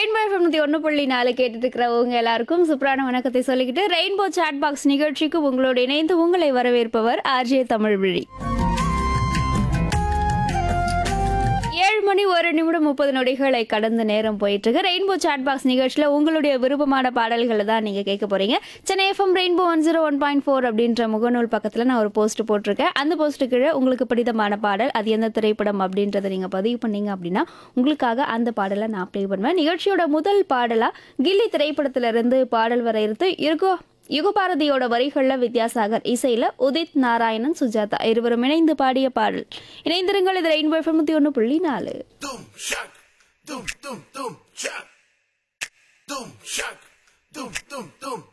rainbow தொண்ணூத்தி ஒன்று புள்ளி நாலு கேட்டுட்டு இருக்கிறவங்க எல்லாருக்கும் சூப்பரான வணக்கத்தை சொல்லிக்கிட்டு ரெயின்போ சாட் பாக்ஸ் நிகழ்ச்சிக்கு உங்களோடு இணைந்து உங்களை வரவேற்பவர் ஆர்ஜே தமிழ் விழி ஏழு மணி ஒரு நிமிடம் முப்பது நொடிகளை கடந்த நேரம் போயிட்டு இருக்கு ரெயின்போ சாட் பாக்ஸ் நிகழ்ச்சியில் உங்களுடைய விருப்பமான பாடல்களை தான் நீங்கள் கேட்க போறீங்க Chennai FM rainbow one zero one point four அப்படின்ற முகநூல் பக்கத்தில் நான் ஒரு போஸ்ட் போட்டிருக்கேன் அந்த போஸ்ட்டு கீழே உங்களுக்கு பிடித்தமான பாடல் அது எந்த திரைப்படம் அப்படின்றத நீங்கள் பதிவு பண்ணீங்க அப்படின்னா உங்களுக்காக அந்த பாடலை நான் ப்ளே பண்ணுவேன் நிகழ்ச்சியோட முதல் பாடலாக கில்லி திரைப்படத்திலிருந்து பாடல் வர இருந்து இருக்கோ யுகபாரதியோட வரிகளில் வித்யாசாகர் இசையில் உதித் நாராயணன் சுஜாதா இருவரும் இணைந்து பாடிய பாடல் இணைந்திருங்கள் இது ரெயின்போ தொண்ணூற்றி ஒன்று புள்ளி நாலு Doom shock, doom doom doom shock, doom shock, doom doom doom